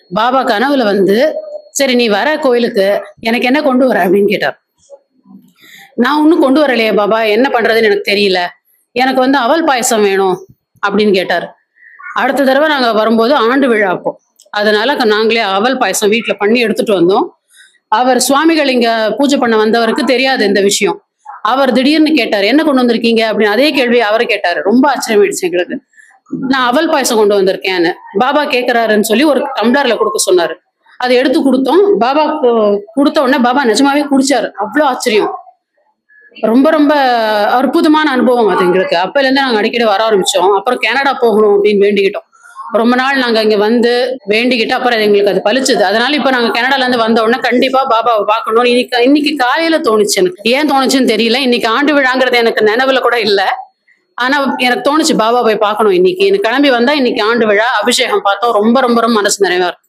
பாபா கனவுல வந்து சரி நீ வர கோயிலுக்கு எனக்கு என்ன கொண்டு வர அப்படின்னு கேட்டார் நான் ஒன்றும் கொண்டு வரலையே பாபா என்ன பண்றதுன்னு எனக்கு தெரியல எனக்கு வந்து அவல் பாயசம் வேணும் அப்படின்னு கேட்டார் அடுத்த தடவை நாங்கள் வரும்போது ஆண்டு விழா அப்போ அதனால க- நாங்களே அவல் பாயசம் வீட்டில் பண்ணி எடுத்துட்டு வந்தோம் அவர் சுவாமிகள் இங்க பூஜை பண்ண வந்தவருக்கு தெரியாது இந்த விஷயம் அவர் திடீர்னு கேட்டார் என்ன கொண்டு வந்திருக்கீங்க அப்படின்னு அதே கேள்வி அவர் கேட்டாரு ரொம்ப ஆச்சரியமாயிடுச்சு எங்களுக்கு நான் அவல் பாயசம் கொண்டு வந்திருக்கேன்னு பாபா கேட்கறாருன்னு சொல்லி ஒரு டம்ளர்ல கொடுக்க சொன்னாரு அதை எடுத்து கொடுத்தோம் பாபா கொடுத்த உடனே பாபா நிஜமாவே குடிச்சாரு அவ்வளோ ஆச்சரியம் ரொம்ப ரொம்ப அற்புதமான அனுபவம் அது எங்களுக்கு அப்பல இருந்து நாங்க அடிக்கடி வர ஆரம்பிச்சோம் அப்புறம் கனடா போகணும் அப்படின்னு வேண்டிக்கிட்டோம் ரொம்ப நாள் நாங்க இங்க வந்து வேண்டிக்கிட்டு அப்புறம் அது எங்களுக்கு அது பலிச்சுது அதனால இப்ப நாங்க கனடால இருந்து வந்த உடனே கண்டிப்பா பாபாவை பார்க்கணும் இன்னைக்கு இன்னைக்கு காலையில தோணுச்சு எனக்கு ஏன் தோணுச்சுன்னு தெரியல இன்னைக்கு ஆண்டு விழாங்கிறது எனக்கு நினைவுல கூட இல்ல ஆனா எனக்கு தோணுச்சு பாபா போய் பார்க்கணும் இன்னைக்கு எனக்கு கிளம்பி வந்தா இன்னைக்கு ஆண்டு விழா அபிஷேகம் பார்த்தோம் ரொம்ப ரொம்ப ரொம்ப மனசு நிறைவா இருக்கு